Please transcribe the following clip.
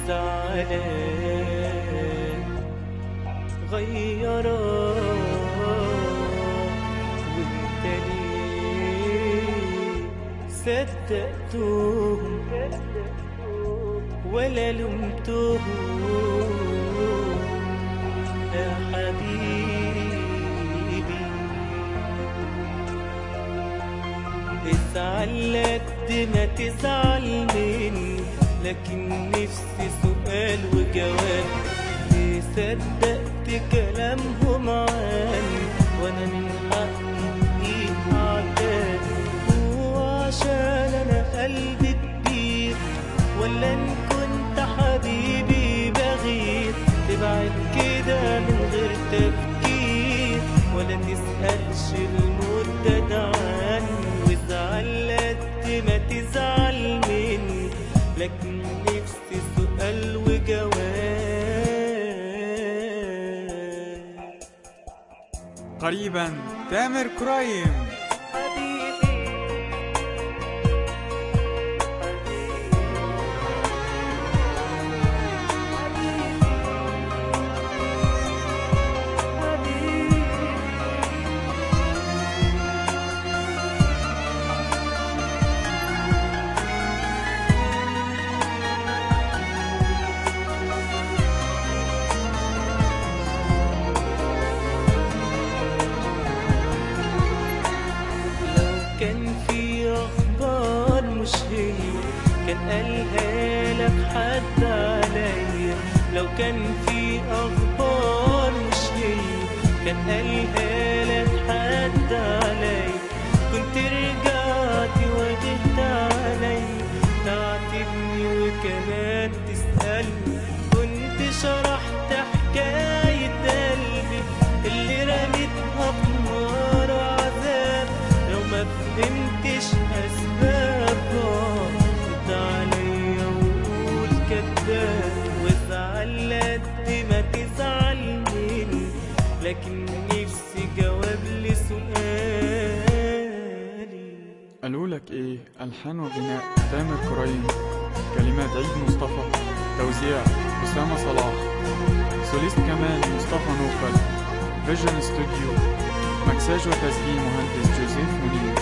وزعلان غيرك وانت ليه صدقتهم ولا لمتهم يا حبيبي ازعل قد ما تزعل مني لكن نفسي سؤال وجواب ليه صدقت كلامهم عني وانا من حقي اعتاد هو عشان انا قلبي كبير ولا ان كنت حبيبي بغير تبعد كده من غير تفكير ولا تسألش المدة عني وازعل قد ما تزعل مني لكن نفسي سؤال وجواب قريبا تامر كرايم حبيبي لو كان في اخبار مش هي كان قالها لك حد عليا لو كان في اخبار مش هي كان قالها لك حد عليا كنت رجعت وجهت عليا تعاتبني وكمان تسألني كنت شرحت حكاية قلبي اللي رميتها في نار عذاب لو ما فهمتش أسبابها رد عليا وقول كداب وازعل قد ما تزعل مني لكن نفسي جواب لسؤالي قالوا لك ايه الحان وغناء تامر كرايم كلمات عيد مصطفى توزيع اسامه صلاح سوليست كمان مصطفى نوفل فيجن ستوديو مكساج وتسجيل مهندس جوزيف منير